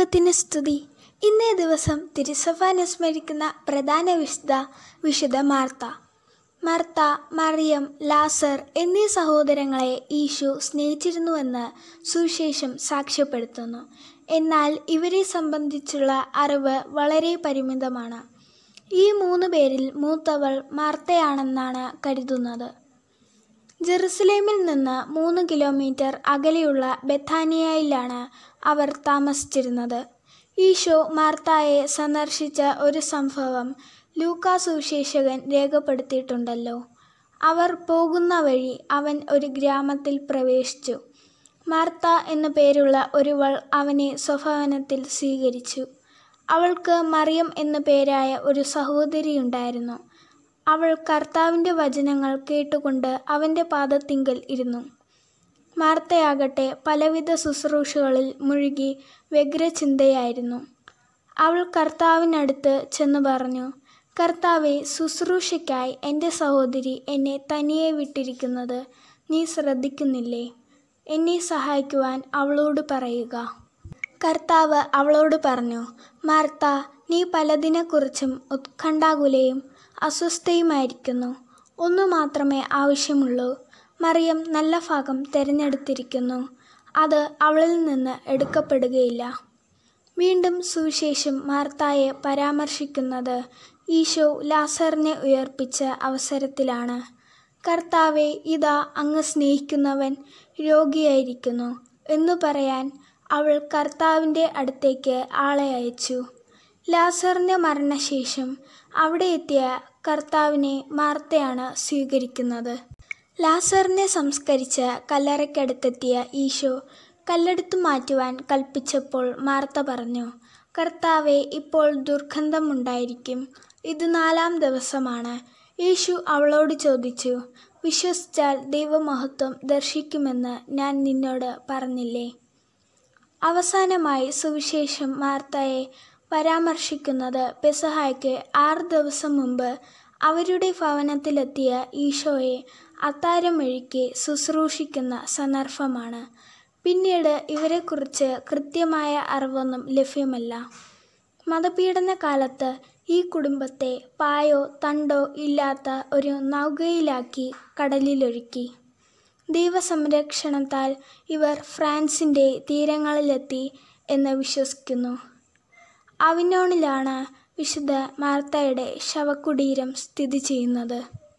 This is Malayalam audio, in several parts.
ദൈവത്തിന് സ്തുതി ഇന്നേ ദിവസം തിരുസഭ അനുസ്മരിക്കുന്ന പ്രധാന വിശുദ്ധ വിശുദ്ധ മാർത്ത മാർത്ത മറിയം ലാസർ എന്നീ സഹോദരങ്ങളെ ഈശു സ്നേഹിച്ചിരുന്നുവെന്ന് സുവിശേഷം സാക്ഷ്യപ്പെടുത്തുന്നു എന്നാൽ ഇവരെ സംബന്ധിച്ചുള്ള അറിവ് വളരെ പരിമിതമാണ് ഈ മൂന്ന് പേരിൽ മൂത്തവൾ മാർത്തയാണെന്നാണ് കരുതുന്നത് ജെറുസലേമിൽ നിന്ന് മൂന്ന് കിലോമീറ്റർ അകലെയുള്ള ബഥാനിയയിലാണ് അവർ താമസിച്ചിരുന്നത് ഈശോ മാർത്തായെ സന്ദർശിച്ച ഒരു സംഭവം ലൂക്കാ സുവിശേഷകൻ രേഖപ്പെടുത്തിയിട്ടുണ്ടല്ലോ അവർ പോകുന്ന വഴി അവൻ ഒരു ഗ്രാമത്തിൽ പ്രവേശിച്ചു മാർത്ത എന്നു പേരുള്ള ഒരുവൾ അവനെ സ്വഭവനത്തിൽ സ്വീകരിച്ചു അവൾക്ക് മറിയം എന്നു പേരായ ഒരു സഹോദരിയുണ്ടായിരുന്നു അവൾ കർത്താവിൻ്റെ വചനങ്ങൾ കേട്ടുകൊണ്ട് അവൻ്റെ പാദത്തിങ്കൽ ഇരുന്നു മാർത്തയാകട്ടെ പലവിധ ശുശ്രൂഷകളിൽ മുഴുകി വ്യഗ്രചിന്തയായിരുന്നു അവൾ കർത്താവിനടുത്ത് ചെന്നു പറഞ്ഞു കർത്താവെ ശുശ്രൂഷയ്ക്കായി എൻ്റെ സഹോദരി എന്നെ തനിയെ വിട്ടിരിക്കുന്നത് നീ ശ്രദ്ധിക്കുന്നില്ലേ എന്നെ സഹായിക്കുവാൻ അവളോട് പറയുക കർത്താവ് അവളോട് പറഞ്ഞു മാർത്ത നീ പലതിനെക്കുറിച്ചും ഉത്കണ്ഠാകുലയും അസ്വസ്ഥയുമായിരിക്കുന്നു ഒന്നു മാത്രമേ ആവശ്യമുള്ളൂ മറിയം നല്ല ഭാഗം തിരഞ്ഞെടുത്തിരിക്കുന്നു അത് അവളിൽ നിന്ന് എടുക്കപ്പെടുകയില്ല വീണ്ടും സുവിശേഷം മാർത്തായെ പരാമർശിക്കുന്നത് ഈശോ ലാസറിനെ ഉയർപ്പിച്ച അവസരത്തിലാണ് കർത്താവെ ഇതാ അങ്ങ് സ്നേഹിക്കുന്നവൻ രോഗിയായിരിക്കുന്നു എന്നു പറയാൻ അവൾ കർത്താവിൻ്റെ അടുത്തേക്ക് ആളെ അയച്ചു ലാസറിൻ്റെ മരണശേഷം അവിടെ എത്തിയ കർത്താവിനെ മാർത്തയാണ് സ്വീകരിക്കുന്നത് ലാസറിനെ സംസ്കരിച്ച കല്ലറയ്ക്കടുത്തെത്തിയ ഈശോ കല്ലെടുത്തു മാറ്റുവാൻ കൽപ്പിച്ചപ്പോൾ മാർത്ത പറഞ്ഞു കർത്താവെ ഇപ്പോൾ ദുർഗന്ധമുണ്ടായിരിക്കും ഇത് നാലാം ദിവസമാണ് യേശു അവളോട് ചോദിച്ചു വിശ്വസിച്ചാൽ ദൈവമഹത്വം ദർശിക്കുമെന്ന് ഞാൻ നിന്നോട് പറഞ്ഞില്ലേ അവസാനമായി സുവിശേഷം മാർത്തയെ പരാമർശിക്കുന്നത് പെസഹായ്ക്ക് ആറ് ദിവസം മുമ്പ് അവരുടെ ഭവനത്തിലെത്തിയ ഈശോയെ അത്താരമൊഴുക്കി ശുശ്രൂഷിക്കുന്ന സന്ദർഭമാണ് പിന്നീട് ഇവരെക്കുറിച്ച് കൃത്യമായ അറിവൊന്നും ലഭ്യമല്ല മതപീഡന കാലത്ത് ഈ കുടുംബത്തെ പായോ തണ്ടോ ഇല്ലാത്ത ഒരു നൗകയിലാക്കി കടലിലൊഴുക്കി ദൈവസംരക്ഷണത്താൽ ഇവർ ഫ്രാൻസിൻ്റെ തീരങ്ങളിലെത്തി എന്ന് വിശ്വസിക്കുന്നു അവിനോണിലാണ് വിശുദ്ധ മാർത്തയുടെ ശവകുടീരം സ്ഥിതി ചെയ്യുന്നത്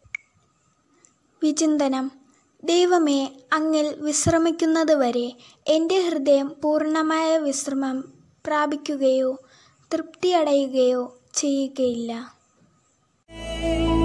വിചിന്തനം ദൈവമേ അങ്ങിൽ വിശ്രമിക്കുന്നതുവരെ എൻ്റെ ഹൃദയം പൂർണ്ണമായ വിശ്രമം പ്രാപിക്കുകയോ തൃപ്തിയടയുകയോ ചെയ്യുകയില്ല